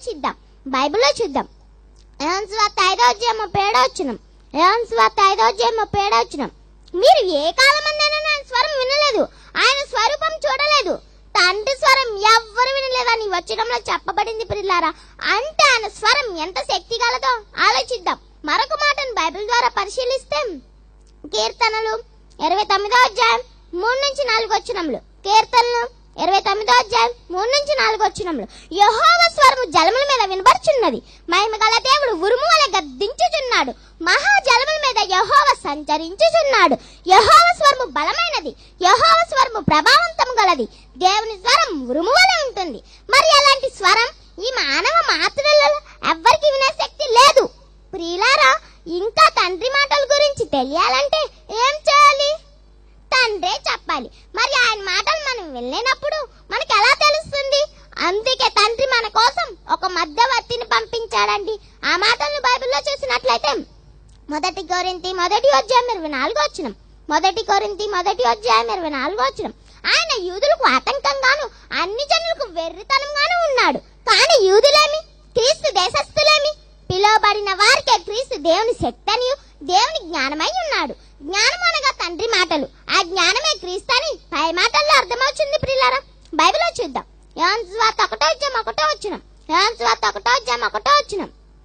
ఆలోచిద్దాం బైబిల్లో చూద్దాం యోహాను సువార్త ఐదో అధ్యాయం ముప్పై ఏడో వచ్చినం యోహాను సువార్త ఐదో అధ్యాయం ముప్పై ఏడో వచ్చినం మీరు ఏ కాలమందైనా ఆయన స్వరం వినలేదు ఆయన స్వరూపం చూడలేదు తండ్రి స్వరం ఎవ్వరు వినలేదని వచనంలో చెప్పబడింది పిల్లారా అంటే ఆయన స్వరం ఎంత శక్తి గలదో ఆలోచిద్దాం మరొక మాటను బైబిల్ ద్వారా పరిశీలిస్తే కీర్తనలు ఇరవై తొమ్మిదో అధ్యాయం మూడు నుంచి నాలుగు వచ్చినములు కీర్తనలు ఇరవై తొమ్మిదో అధ్యాయం మూడు నుంచి నాలుగు వచ్చినములు యహోవ స్వరము జలముల మీద వినబడుచున్నది మహిమ గల దేవుడు ఉరుము వలె గద్దించుచున్నాడు మహా జలముల మీద యహోవ సంచరించుచున్నాడు యహోవ స్వరము బలమైనది యహోవ స్వరము ప్రభావవంతం గలది దేవుని స్వరం ఉరుము వలె ఉంటుంది మరి అలాంటి స్వరం ఈ మానవ మాతృలలో ఎవ్వరికి వినే శక్తి లేదు ప్రియులారా ఇంకా తండ్రి మాటల గురించి తెలియాలంటే ఏం చేయాలి తండ్రే చెప్పాలి మరి ఆయన మాటలు మనం వెళ్ళినప్పుడు మనకి ఎలా తెలుస్తుంది అందుకే తండ్రి మన కోసం ఒక మధ్యవర్తిని పంపించాడండి ఆ మాటలను బైబిల్లో చూసినట్లయితే మొదటి కొరింతి మొదటి అధ్యాయం ఇరవై నాలుగు వచ్చిన మొదటి కొరింతి మొదటి అధ్యాయం ఇరవై నాలుగు వచ్చిన ఆయన యూదులకు ఆతంకంగాను అన్ని జనులకు వెర్రితనంగాను ఉన్నాడు కానీ యూదులేమి క్రీస్తు దేశస్థులేమి పిలువబడిన వారికే క్రీస్తు దేవుని శక్తి అని దేవుని జ్ఞానమై ఉన్నాడు జ్ఞానం అనగా తండ్రి మాటలు ఆ జ్ఞానమే క్రీస్తు అని పై మాటల్లో అర్థమవుతుంది ప్రియులారా బైబిల్లో చూద్దాం యోహాను సువార్త ఒకటో అధ్యాయం ఒకటో వచ్చిన యోహాను సువార్త ఒకటో అధ్యాయం ఒకటో వచ్చిన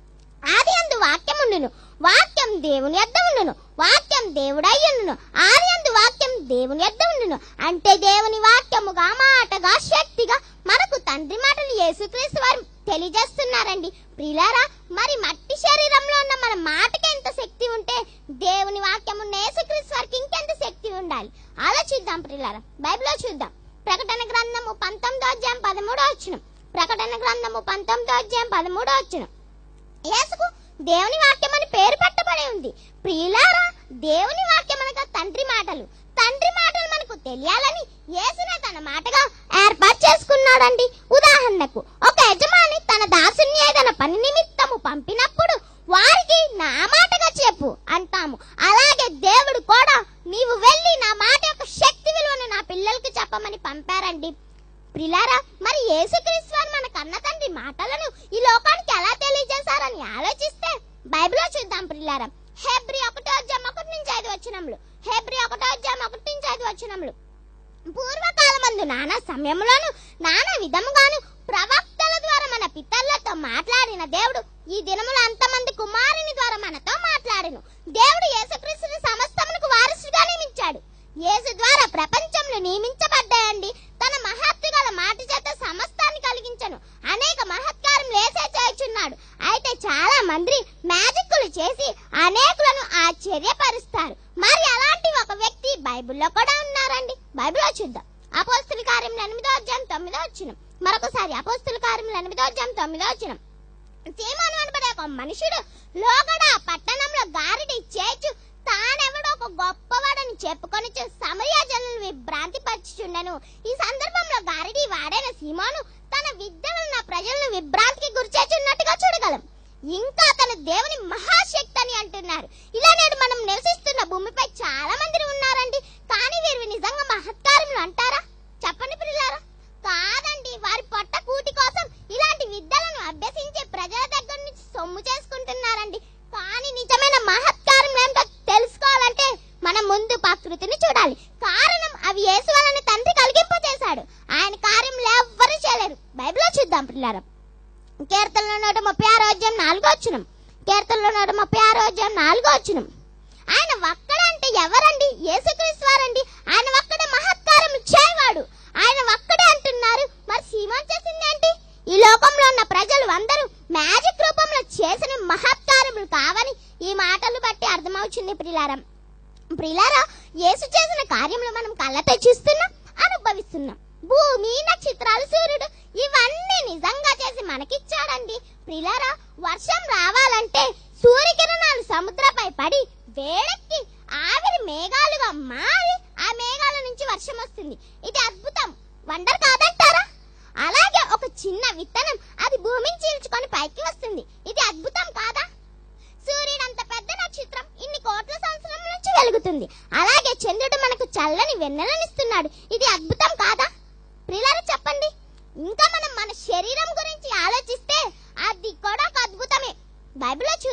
ఆది అందు వాక్యం ఉండును వాక్యం దేవుని యొద్ద ఉండును వాక్యం దేవుడై ఉండును ఆది అందు వాక్యం దేవుని యొద్ద ఉండును అంటే దేవుని వాక్యముగా మాటగా శక్తిగా మనకు తండ్రి మాటలు యేసుక్రీస్తు వారు తెలియజేస్తున్నారండి ప్రియులారా మరి మట్టి శరీరంలో ఉన్న మన మాటకి ఎంత శక్తి ఉంటే దేవుని వాక్యము యేసుక్రీస్తు వారికి ఇంకెంత శక్తి ఉండాలి ఆలోచిద్దాం ప్రియులారా బైబిల్లో చూద్దాం ప్రకటన గ్రంథము పంతొమ్మిదో అధ్యాయం పదమూడో వచ్చిన ప్రకటన గ్రంథము పంతొమ్మిదో అధ్యాయం పదమూడో వచ్చిన యేసుకు దేవుని వాక్యం అని పేరు పెట్టబడి ఉంది ప్రియులారా దేవుని వాక్యం అనగా తండ్రి మాటలు తండ్రి మాటలు మనకు తెలియాలని యేసునే తన మాటగా ఏర్పాటు చేసుకున్నాడండి ఉదాహరణకు ఒక యజమాని తన దాసుని ఏదైనా పని నిమిత్తము పంపినప్పుడు వారికి నా మాటగా చెప్పు అంటాము అలాగే దేవుడు కూడా నీవు వెళ్ళి నా మాట యొక్క శక్తి విలువను నా పిల్లలకి చెప్పమని పంపారండి ప్రిలారా మరి యేసుక్రీస్తు వారు మన కన్న తండ్రి మాటలను ఈ లోకానికి ఎలా తెలియజేశారని ఆలోచిస్తే బైబిల్లో చూద్దాం ప్రిలారా హెబ్రి ఒకటో అధ్యాయం ఒకటి నుంచి ఐదు వచ్చినములు హెబ్రి ఒకటో అధ్యాయం ఒకటి నుంచి ఐదు వచ్చినములు పూర్వకాలమందు నానా సమయంలోను నానా విధముగాను ప్రవక్తల ద్వారా మన పితరులతో మాట్లాడిన దేవుడు ఈ దినములో అంతమంది కుమారుని ద్వారా మనతో మాట్లాడెను దేవుడు యేసుక్రీస్తుని సమస్తమునకు వారసుగా నియమించాడు యేసు ద్వారా ప్రపంచంలో నియమించబడ్డాయండి తన మహత్తు గల మాట చేత సమస్తాన్ని కలిగించను అనేక మహత్కారం లేసే చేయుచున్నాడు అయితే చాలా మంది మ్యాజిక్లు చేసి అనేకులను ఆశ్చర్యపరుస్తారు మరి అలాంటి ఒక వ్యక్తి బైబిల్లో కూడా ఉన్నారండి బైబిల్లో చూద్దాం అపోస్తుల కార్యం ఎనిమిదో అధ్యాయం తొమ్మిదో వచ్చిన మరొకసారి అపోస్తుల కార్యం ఎనిమిదో అధ్యాయం తొమ్మిదో వచ్చిన సీమోను అనబడే ఒక మనుషుడు లోగడ పట్టణంలో గారిడి చేచు తానెవడో ఒక గొప్పవాడని చెప్పుకొని సమరియా జనులను విభ్రాంతి పరచుచుండెను ఈ సందర్భంలో గారిడి వాడైన సీమోను తన విద్యలున్న ప్రజలను విభ్రాంతికి గురిచేచున్నట్టుగా చూడగలం ఇంకా తన దేవుని మహాశక్తి అని అంటున్నారు ఇలా నేడు మనం నివసిస్తున్న భూమిపై చాలా మంది ఉన్నారండి కానీ వీరు నిజంగా మహత్కారములు అంటారా చెప్పండి పిల్లారా కాదండి వారి పొట్ట కూటి కోసం ఇలాంటి విద్యలను అభ్యసించే ప్రజల దగ్గర నుంచి సొమ్ము చేసుకుంటున్నారండి కానీ నిజమైన మహత్కారం ఏంటో తెలుసుకోవాలంటే మనం ముందు ప్రకృతిని చూడాలి కారణం అవి యేసు వలన తండ్రి కలిగింపు చేశాడు ఆయన కార్యములు ఎవ్వరూ చేయలేరు బైబిల్లో చూద్దాం పిల్లారా కీర్తనలో నూట ముప్పై ఆరో అధ్యాయం నాలుగో వచ్చినం కీర్తనలో నూట ముప్పై ఆరో అధ్యాయం నాలుగో వచ్చినం ఆయన ఒక్కడే అంటే ఎవరండి యేసుక్రీస్తు వారండి ఆయన ఒక్కడే మహత్కారం చేయవాడు ఆయన ఒక్కడే అంటున్నారు మరి సీమోన్ చేసింది ఏంటి ఈ లోకంలో ఉన్న ప్రజలు అందరూ మ్యాజిక్ రూపంలో చేసిన మహత్కారములు కావని ఈ మాటలు బట్టి అర్థమవుతుంది ప్రిలారం ప్రిలారా యేసు చేసిన కార్యములు మనం కళ్ళతో చూస్తున్నాం అనుభవిస్తున్నాం భూమి నక్షత్రాలు సూర్యుడు ఇవన్నీ నిజంగా చేసి మనకిచ్చాడండి ప్రిలారా వర్షం రావాలంటే సూర్యకిరణాలు సముద్రపై పడి వేడెక్కి ఆవిరి మేఘాలుగా మారి ఆ మేఘాల నుంచి వర్షం వస్తుంది ఇది అద్భుతం వండర్ కాదంటారా అలాగే ఒక చిన్న విత్తనం అది భూమిని చీల్చుకొని పైకి వస్తుంది ఇది అద్భుతం కాదా సూర్యుడంత పెద్ద నక్షత్రం ఇన్ని కోట్ల సంవత్సరం నుంచి వెలుగుతుంది అలాగే చంద్రుడు మనకు చల్లని వెన్నెలనిస్తున్నాడు ఇది అద్భుతం కాదా ప్రియులారా చెప్పండి ఇంకా మనం మన శరీరం గురించి ఆలోచిస్తే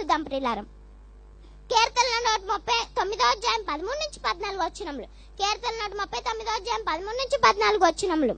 చూద్దాం ప్రిలారం కీర్తనల నూట ముప్పై తొమ్మిదో అధ్యాయం పదమూడు నుంచి పద్నాలుగు వచ్చినములు కీర్తన నూట ముప్పై తొమ్మిదో అధ్యాయం పదమూడు నుంచి పద్నాలుగు వచ్చినములు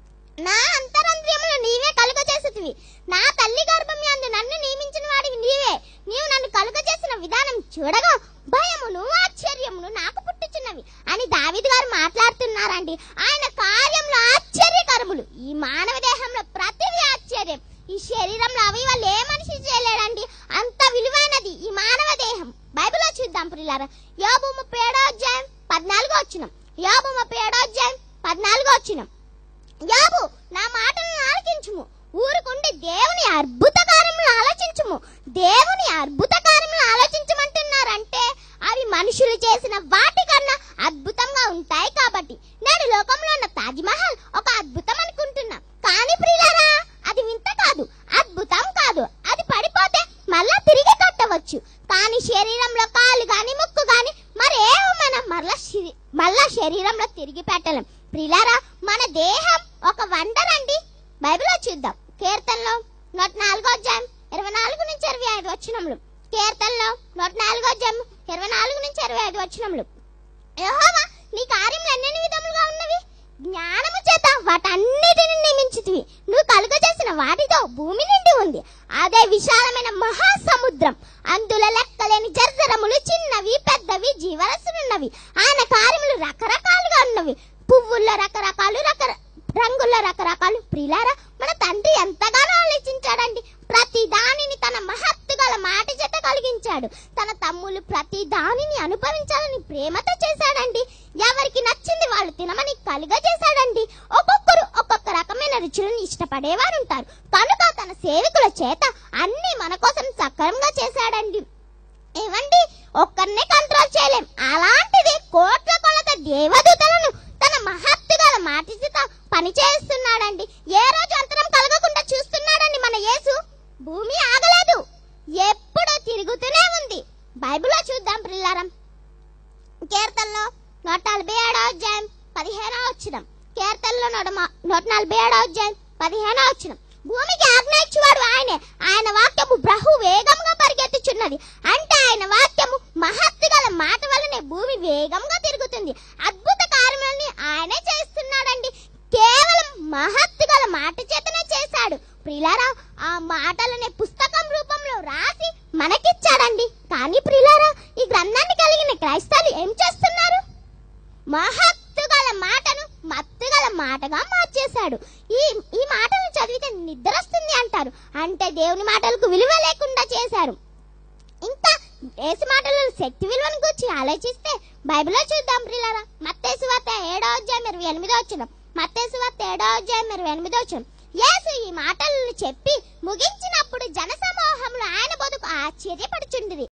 నా అంతరంద్రియములు నీవే కలుగ చేసేటివి నా తల్లి గర్భం యందు నన్ను నియమించిన వాడివి నీవే నీవు నన్ను కలుగ చేసిన విధానం చూడగా భయమును ఆశ్చర్యమును నాకు పుట్టుచున్నవి అని దావిద్ గారు మాట్లాడుతున్నారండి ఆయన కార్యంలో ఆశ్చర్యకరములు ఈ మానవ దేహంలో ప్రతిదీ ఆశ్చర్యం ఈ శరీరంలో అవి వాళ్ళు ఏ మనిషి చేయలేడండి అంత విలువైనది ఈ మానవ దేహం బైబిల్లో చూద్దాం పురిలారా యోబు ముప్పై ఏడో అధ్యాయం పద్నాలుగో వచ్చినం యోబు ముప్పై ఏడో అధ్యాయం పద్నాలుగో వచ్చినం యాబు నా మాటలను ఆలకించుము ఊరుకుండి దేవుని అద్భుత కార్యములు ఆలోచించుము దేవుని అద్భుత కార్యములు ఆలోచించమంటున్నారంటే అవి మనుషులు చేసిన వాటికన్నా అద్భుతంగా ఉంటాయి కాబట్టి నేను లోకంలో ఉన్న తాజ్ మహల్ ఒక అద్భుతం అనుకుంటున్నా కానీ ప్రియులారా అది వింత కాదు అద్భుతం కాదు అది పడిపోతే మళ్ళా తిరిగి కట్టవచ్చు కానీ శరీరంలో కాలు గాని ముక్కు గాని మరేమైనా మరలా శరీ- మళ్ళా శరీరంలో తిరిగి పెట్టలేం ప్రిలారా మన దేహం ఒక వండర్ అండి బైబిల్లో చూద్దాం కీర్తనలో నూట నాలుగో అధ్యాయం ఇరవై నాలుగు నుంచి ఇరవై ఐదు వచ్చినములు కీర్తనలో నూట నాలుగో అధ్యాయం ఇరవై నాలుగు నుంచి ఇరవై ఐదు వచ్చినములు యెహోవా నీ కార్యములు ఎన్నెన్ని విధములుగా ఉన్నవి జ్ఞానము చేత వాటన్నిటిని నియమించితివి నువ్వు కలుగజేసిన వాటితో భూమి నిండి ఉంది అదే విశాలమైన మహాసముద్రం అందులో లెక్కలేని జర్జరములు చిన్నవి పెద్దవి జీవరసులున్నవి ఆయన కార్యములు రకరకాలుగా ఉన్నవి పువ్వుల్లో రకరకాలు రకర రంగుల్లో రకరకాలు ప్రిలారా మన తండ్రి ఎంతగానో ఆలోచించాడండి ప్రతి దానిని తన మహత్తు గల మాట చేత కలిగించాడు తన తమ్ములు ప్రతి దానిని అనుభవించాలని ప్రేమతో చేశాడండి ఎవరికి నచ్చింది వాళ్ళు తినమని కలుగజేశాడండి ఒక్కొక్కరు ఒక్కొక్క రకమైన రుచులను ఇష్టపడేవారు ఉంటారు కనుక తన సేవకుల చేత అన్ని మన కోసం సక్రమంగా చేశాడండి ఏమండి ఒక్కరినే కంట్రోల్ చేయలేం అలాంటిది కోట్ల కొలత దేవదూతలను తన మహత్తు గల మాట చేత పని చేస్తున్నాడండి ఏ రోజు అంతరం కలగకుండా చూస్తున్నాడండి మన యేసు భూమి ఆగలేదు ఎప్పుడూ తిరుగుతూనే ఉంది బైబిల్లో చూద్దాం పిల్లారం కీర్తనలో నూట నలభై ఏడో అధ్యాయం పదిహేనో వచ్చినం కీర్తనలో నూట మ- నూట నలభై ఏడో అధ్యాయం పదిహేనో వచ్చినం భూమికి ఆజ్ఞ ఇచ్చేవాడు ఆయనే ఆయన వాక్యము బహు వేగంగా పరిగెత్తుచున్నది అంటే ఆయన వాక్యము మహత్తు గల మాట వల్లనే భూమి వేగంగా తిరుగుతుంది అద్భుత కార్యములని ఆయనే చేస్తున్నాడండి కేవలం మహత్తు గల మాట చేతనే చేశాడు ప్రిలారా ఆ మాటలనే పుస్తకం రూపంలో రాసి మనకిచ్చాడండి కానీ ప్రిలారా ఈ గ్రంథాన్ని కలిగిన క్రైస్తవులు ఏం చేస్తున్నారు మహత్తు గల మాటను మత్తు గల మాటగా మార్చేశాడు ఈ ఈ మాటలు చదివితే నిద్ర వస్తుంది అంటారు అంటే దేవుని మాటలకు విలువ లేకుండా చేశారు ఇంకా దేశ మాటల శక్తి విలువను గురించి ఆలోచిస్తే బైబిల్లో చూద్దాం ప్రియులారా మత్తేసు వార్త ఏడో అధ్యాయం ఇరవై ఎనిమిదో వచ్చిన మత్తేసు వార్త ఏడో అధ్యాయం ఇరవై ఎనిమిదో వచ్చిన యేసు ఈ మాటలను చెప్పి ముగించినప్పుడు జనసమూహంలో ఆయన బతుకు ఆశ్చర్యపడుచుండిరి